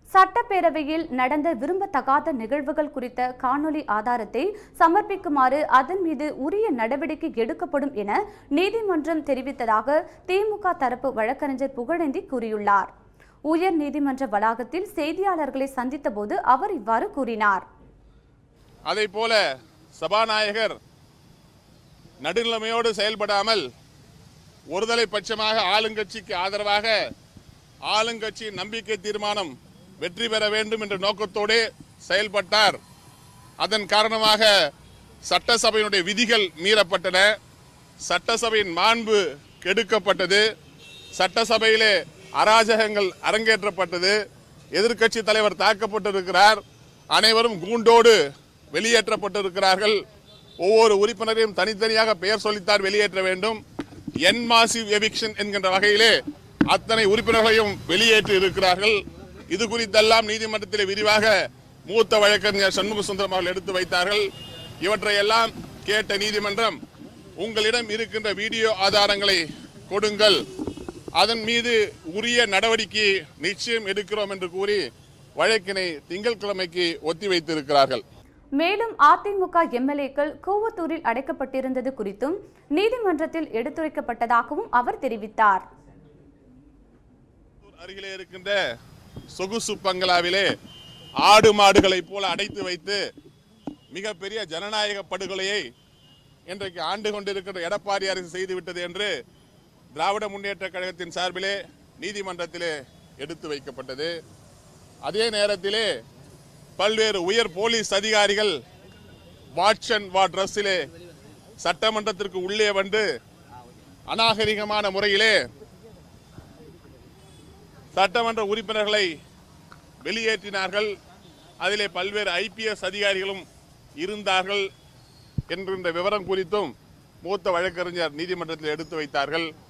சட்டப்பேரவையில் நடந்த விரும்பத்தகாத நிகழ்வுகள் குறித்த காணொலி ஆதாரத்தை சமர்ப்பிக்குமாறு அதன் மீது உரிய நடவடிக்கை எடுக்கப்படும் என நீதிமன்றம் தெரிவித்ததாக திமுக தரப்பு வழக்கறிஞர் புகழேந்தி கூறியுள்ளார் உயர் நீதிமன்ற வளாகத்தில் செய்தியாளர்களை சந்தித்தபோது அவர் இவ்வாறு கூறினார் அதை போல சபாநாயகர் நடுநிலைமையோடு செயல்படாமல் ஒருதலை பட்சமாக ஆளுங்கட்சிக்கு ஆதரவாக ஆளுங்கட்சியின் நம்பிக்கை தீர்மானம் வெற்றி பெற வேண்டும் என்ற நோக்கத்தோடே செயல்பட்டார் அதன் காரணமாக சட்டசபையினுடைய விதிகள் மீறப்பட்டன சட்டசபையின் மாண்பு கெடுக்கப்பட்டது சட்டசபையிலே அராஜகங்கள் அரங்கேற்றப்பட்டது எதிர்க்கட்சி தலைவர் தாக்கப்பட்டிருக்கிறார் அனைவரும் கூண்டோடு வெளியேற்றப்பட்டிருக்கிறார்கள் ஒவ்வொரு உறுப்பினரையும் தனித்தனியாக பெயர் சொல்லித்தான் வெளியேற்ற வேண்டும் என் மாசிவ் எவிக்ஷன் என்கின்ற வகையிலே அத்தனை உறுப்பினர்களையும் வெளியேற்றி இருக்கிறார்கள் இது குறித்தெல்லாம் நீதிமன்றத்தில் விரிவாக மூத்த வழக்கறிஞர் சண்முக சுந்தரம் அவர்கள் எடுத்து வைத்தார்கள் இவற்றையெல்லாம் கேட்ட நீதிமன்றம் உங்களிடம் இருக்கின்ற வீடியோ ஆதாரங்களை கொடுங்கள் அதன் மீது உரிய நடவடிக்கை நிச்சயம் எடுக்கிறோம் என்று கூறி வழக்கினை திங்கட்கிழமைக்கு ஒத்திவைத்திருக்கிறார்கள் மேலும் அதிமுக எம்எல்ஏக்கள் கூவத்தூரில் அடைக்கப்பட்டிருந்தது குறித்தும் நீதிமன்றத்தில் எடுத்துரைக்கப்பட்டதாகவும் அவர் தெரிவித்தார் அருகிலே இருக்கின்ற சொகுசு பங்களாவிலே ஆடு மாடுகளைப் போல அடைத்து வைத்து மிகப்பெரிய ஜனநாயக படுகொலையை இன்றைக்கு ஆண்டு கொண்டிருக்கின்ற எடப்பாடி அரசு செய்துவிட்டது என்று திராவிட முன்னேற்ற கழகத்தின் சார்பிலே நீதிமன்றத்திலே எடுத்து வைக்கப்பட்டது அதே நேரத்திலே பல்வேறு உயர் போலீஸ் அதிகாரிகள் வாட்ச் அண்ட் வா ட்ரெஸ்ஸிலே சட்டமன்றத்திற்கு உள்ளே வந்து அநாகரிகமான முறையிலே சட்டமன்ற உறுப்பினர்களை வெளியேற்றினார்கள் அதிலே பல்வேறு ஐபிஎஸ் அதிகாரிகளும் இருந்தார்கள் என்கின்ற விவரம் குறித்தும் மூத்த வழக்கறிஞர் நீதிமன்றத்தில் எடுத்து வைத்தார்கள்